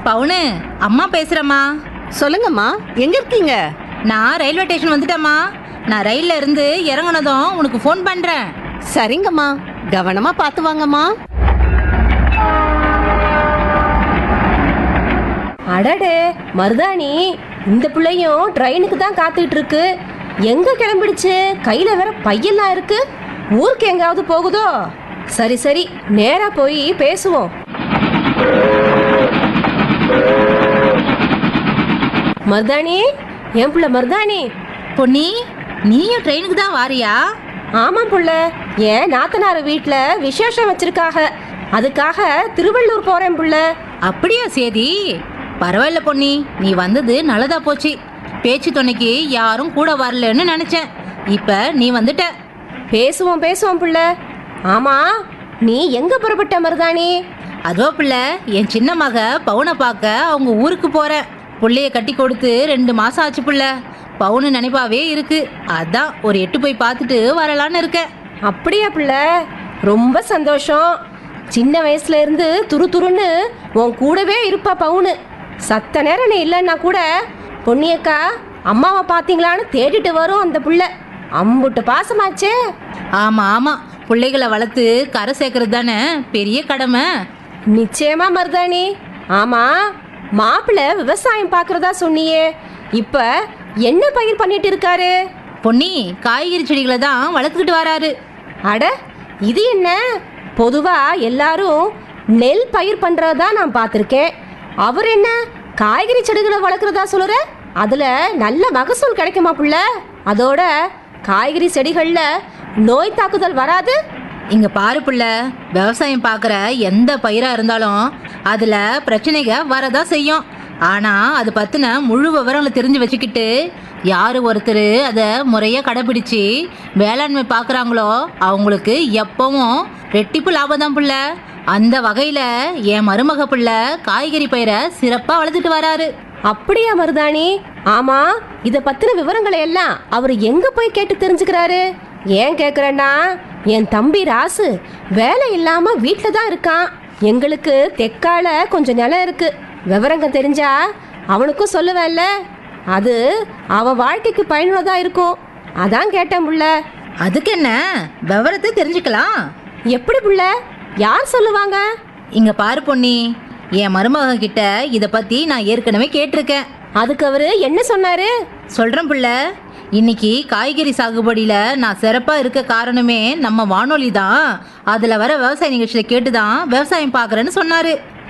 பவுனு அம்மா பேசுறேம்மா சொல்லுங்கம்மா எங்க இருக்கீங்க நான் ரயில்வே ஸ்டேஷன் வந்துட்டேம்மா நான் ரயில்ல இருந்து இறங்குனதும் உனக்கு ஃபோன் பண்றேன் சரிங்கம்மா கவனமா பார்த்து வாங்கம்மா அடடே மருதாணி இந்த பிள்ளையும் ட்ரெயினுக்கு தான் காத்துட்டு இருக்கு எங்க கிளம்பிடுச்சு கையில வேற பையெல்லாம் இருக்கு ஊருக்கு எங்காவது போகுதோ சரி சரி நேரா போய் பேசுவோம் மருதாணி என் புள்ள மருதாணி பொன்னி நீயும் ட்ரெயினுக்கு தான் வாரியா ஆமாம் புள்ள ஏன் நாத்தனார் வீட்டில் விசேஷம் வச்சிருக்காக அதுக்காக திருவள்ளூர் போறேன் புள்ள அப்படியா சேதி பரவாயில்ல பொன்னி நீ வந்தது நல்லதா போச்சு பேச்சு துணைக்கு யாரும் கூட வரலன்னு நினைச்சேன் இப்ப நீ வந்துட்ட பேசுவோம் பேசுவோம் புள்ள ஆமா நீ எங்க புறப்பட்ட மருதாணி அதோ பிள்ளை என் சின்ன மக பவுனை பார்க்க அவங்க ஊருக்கு போறேன் புள்ளைய கட்டி கொடுத்து ரெண்டு மாசம் ஆச்சு புள்ள பவுனு நினைப்பாவே இருக்கு அதான் ஒரு எட்டு போய் பார்த்துட்டு வரலான்னு இருக்கேன் அப்படியா புள்ள ரொம்ப சந்தோஷம் சின்ன வயசுல இருந்து துரு துருன்னு உன் கூடவே இருப்பா பவுனு சத்த நேரம் நீ இல்லைன்னா கூட பொன்னியக்கா அம்மாவை பார்த்தீங்களான்னு தேடிட்டு வரும் அந்த புள்ள அம்புட்டு பாசமாச்சே ஆமா ஆமா பிள்ளைகளை வளர்த்து கரை சேர்க்கறது தானே பெரிய கடமை நிச்சயமா மருதாணி ஆமா மாப்பிள்ளை விவசாயம் பார்க்கறதா சொன்னியே இப்ப என்ன பயிர் பண்ணிட்டு இருக்காரு பொன்னி காய்கறி செடிகளை தான் வளர்த்துக்கிட்டு வராரு அட இது என்ன பொதுவா எல்லாரும் நெல் பயிர் பண்றதா நான் பார்த்துருக்கேன் அவர் என்ன காய்கறி செடிகளை வளர்க்குறதா சொல்லுற அதுல நல்ல மகசூல் கிடைக்குமா புள்ள அதோட காய்கறி செடிகள்ல நோய் தாக்குதல் வராது இங்க பாரு புள்ள விவசாயம் பார்க்குற எந்த பயிரா இருந்தாலும் அதுல பிரச்சனைக வரதா செய்யும் ஆனா அது பத்தின முழு விவரங்களை தெரிஞ்சு வச்சுக்கிட்டு யாரு ஒருத்தர் அதை முறையா கடைபிடிச்சு வேளாண்மை பார்க்குறாங்களோ அவங்களுக்கு எப்பவும் ரெட்டிப்பு லாபம் தான் புள்ள அந்த வகையில என் மருமக புள்ள காய்கறி பயிரை சிறப்பா வளர்த்துட்டு வராரு அப்படியா மருதாணி ஆமா இத பத்தின விவரங்களை எல்லாம் அவர் எங்க போய் கேட்டு தெரிஞ்சுக்கிறாரு ஏன் கேக்குறேன்னா என் தம்பி ராசு வேலை இல்லாம வீட்டில் தான் இருக்கான் எங்களுக்கு தெக்கால கொஞ்சம் நிலம் இருக்கு விவரங்க தெரிஞ்சா அவனுக்கும் சொல்லுவேன்ல அது அவன் வாழ்க்கைக்கு பயனுள்ளதா இருக்கும் அதான் கேட்டேன் புள்ள அதுக்கு என்ன விவரத்தை தெரிஞ்சுக்கலாம் எப்படி புள்ள யார் சொல்லுவாங்க இங்க பாரு பொன்னி என் மருமக கிட்ட இத பத்தி நான் ஏற்கனவே கேட்டிருக்கேன் அதுக்கு அவரு என்ன சொன்னாரு சொல்றேன் புள்ள இன்னைக்கு காய்கறி சாகுபடியில நான் சிறப்பா இருக்க காரணமே நம்ம வானொலி தான் அதுல வர விவசாய நிகழ்ச்சியில கேட்டு தான் விவசாயம் பார்க்கறேன்னு சொன்னாரு